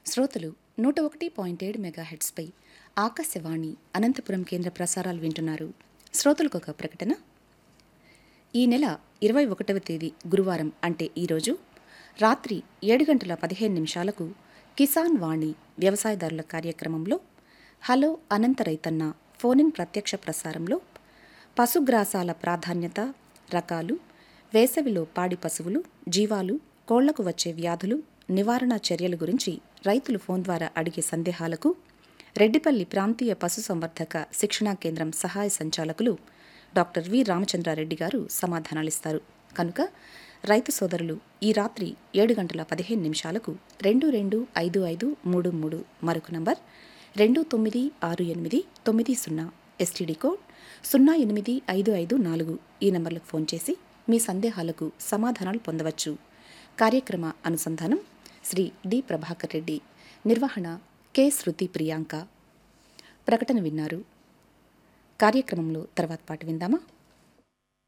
శ్రోతలు నూట ఒకటి పాయింట్ ఏడు మెగాహెడ్స్పై ఆకాశవాణి అనంతపురం కేంద్ర ప్రసారాలు వింటున్నారు శ్రోతలకు ఒక ప్రకటన ఈ నెల ఇరవై ఒకటవ తేదీ గురువారం అంటే ఈరోజు రాత్రి ఏడు గంటల పదిహేను నిమిషాలకు కిసాన్ వాణి వ్యవసాయదారుల కార్యక్రమంలో హలో అనంత రైతన్న ఫోనిన్ ప్రత్యక్ష ప్రసారంలో పశుగ్రాసాల ప్రాధాన్యత రకాలు వేసవిలో పాడి పశువులు జీవాలు కోళ్లకు వచ్చే వ్యాధులు నివారణ చర్యల గురించి రైతులు ఫోన్ ద్వారా అడిగే సందేహాలకు రెడ్డిపల్లి ప్రాంతీయ పశుసంవర్ధక శిక్షణా కేంద్రం సహాయ సంచాలకులు డాక్టర్ వి రామచంద్రారెడ్డి గారు సమాధానాలిస్తారు కనుక రైతు సోదరులు ఈ రాత్రి ఏడు గంటల పదిహేను నిమిషాలకు రెండు రెండు ఐదు ఐదు మూడు మూడు మరొక నంబర్ రెండు తొమ్మిది ఆరు ఎనిమిది తొమ్మిది సున్నా ఎస్టీడీ కోడ్ సున్నా ఎనిమిది ఐదు ఐదు నాలుగు ఈ నంబర్లకు ఫోన్ చేసి మీ సందేహాలకు సమాధానాలు పొందవచ్చు కార్యక్రమ అనుసంధానం శ్రీ డి ప్రభాకర్ రెడ్డి నిర్వహణ కె శృతి ప్రియాంక ప్రకటన విన్నారు కార్యక్రమంలో తర్వాత పాట విందామా